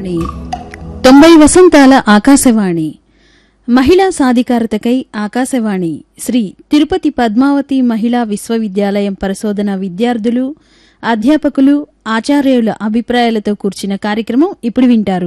ఆకాశవాణి తొంభై వసంతాల ఆకాశవాణి మహిళా సాధికారతకై ఆకాశవాణి శ్రీ తిరుపతి పద్మావతి మహిళా విశ్వవిద్యాలయం పరిశోధన విద్యార్థులు అధ్యాపకులు ఆచార్యుల అభిప్రాయాలతో కూర్చిన కార్యక్రమం ఇప్పుడు వింటారు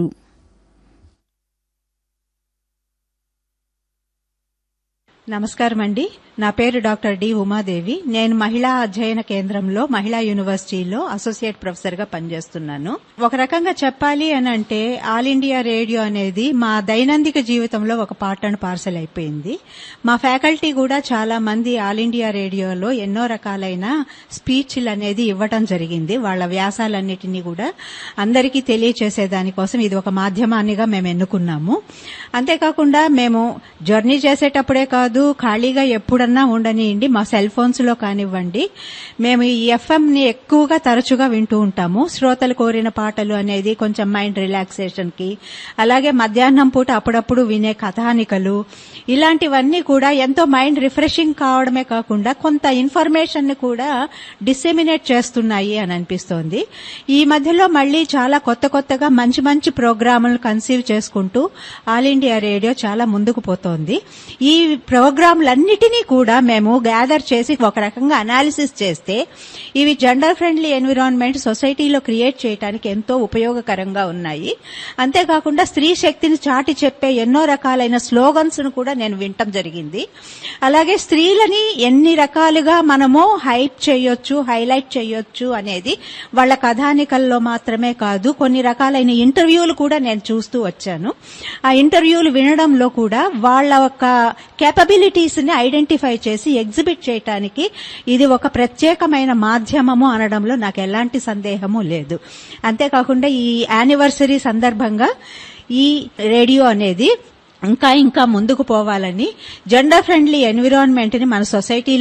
నమస్కారం అండి నా పేరు డాక్టర్ డి ఉమాదేవి నేను మహిళా అధ్యయన కేంద్రంలో మహిళా యూనివర్సిటీలో అసోసియేట్ ప్రొఫెసర్ గా పనిచేస్తున్నాను ఒక రకంగా చెప్పాలి అని అంటే ఆల్ ఇండియా రేడియో అనేది మా దైనందిక జీవితంలో ఒక పార్ట్ అండ్ పార్సల్ అయిపోయింది మా ఫ్యాకల్టీ కూడా చాలా మంది ఆల్ ఇండియా రేడియోలో ఎన్నో రకాలైన స్పీచ్లు అనేది ఇవ్వటం జరిగింది వాళ్ళ వ్యాసాలన్నిటినీ కూడా అందరికీ తెలియచేసే దానికోసం ఇది ఒక మాధ్యమాన్నిగా మేము ఎన్నుకున్నాము అంతేకాకుండా మేము జర్నీ చేసేటప్పుడే కాదు ఖాళీగా ఎప్పుడన్నా ఉండనియండి మా సెల్ ఫోన్స్ లో కానివ్వండి మేము ఈ ఎఫ్ఎం ని ఎక్కువగా తరచుగా వింటూ ఉంటాము శ్రోతలు కోరిన పాటలు అనేది కొంచెం మైండ్ రిలాక్సేషన్ కి అలాగే మధ్యాహ్నం పూట అప్పుడప్పుడు వినే కథానికలు ఇలాంటివన్నీ కూడా ఎంతో మైండ్ రిఫ్రెషింగ్ కావడమే కాకుండా కొంత ఇన్ఫర్మేషన్ ని కూడా డిసెమినేట్ చేస్తున్నాయి అని అనిపిస్తోంది ఈ మధ్యలో మళ్ళీ చాలా కొత్త కొత్తగా మంచి మంచి ప్రోగ్రాములను కన్సీవ్ చేసుకుంటూ ఆల్ ఇండియా రేడియో చాలా ముందుకు పోతోంది ఈ ప్రోగ్రాంలన్నిటినీ కూడా మేము గ్యాదర్ చేసి ఒక రకంగా అనాలిసిస్ చేస్తే ఇవి జెండర్ ఫ్రెండ్లీ ఎన్విరాన్మెంట్ సొసైటీలో క్రియేట్ చేయడానికి ఎంతో ఉపయోగకరంగా ఉన్నాయి అంతేకాకుండా స్త్రీ శక్తిని చాటి చెప్పే ఎన్నో రకాలైన స్లోగన్స్ ను కూడా నేను వినటం జరిగింది అలాగే స్త్రీలని ఎన్ని రకాలుగా మనము హైప్ చేయొచ్చు హైలైట్ చేయొచ్చు అనేది వాళ్ళ కథానికల్లో మాత్రమే కాదు కొన్ని రకాలైన ఇంటర్వ్యూలు కూడా నేను చూస్తూ వచ్చాను ఆ ఇంటర్వ్యూలు వినడంలో కూడా వాళ్ళ యొక్క కేపబిలిటీస్ ని ఐడెంటిఫై చేసి ఎగ్జిబిట్ చేయటానికి ఇది ఒక ప్రత్యేకమైన మాధ్యమము అనడంలో నాకు ఎలాంటి సందేహము లేదు అంతేకాకుండా ఈ యానివర్సరీ సందర్భంగా ఈ రేడియో అనేది ఇంకా ఇంకా ముందుకు పోవాలని జెండర్ ఫ్రెండ్లీ ఎన్విరాన్మెంట్ ని మన సొసైటీలో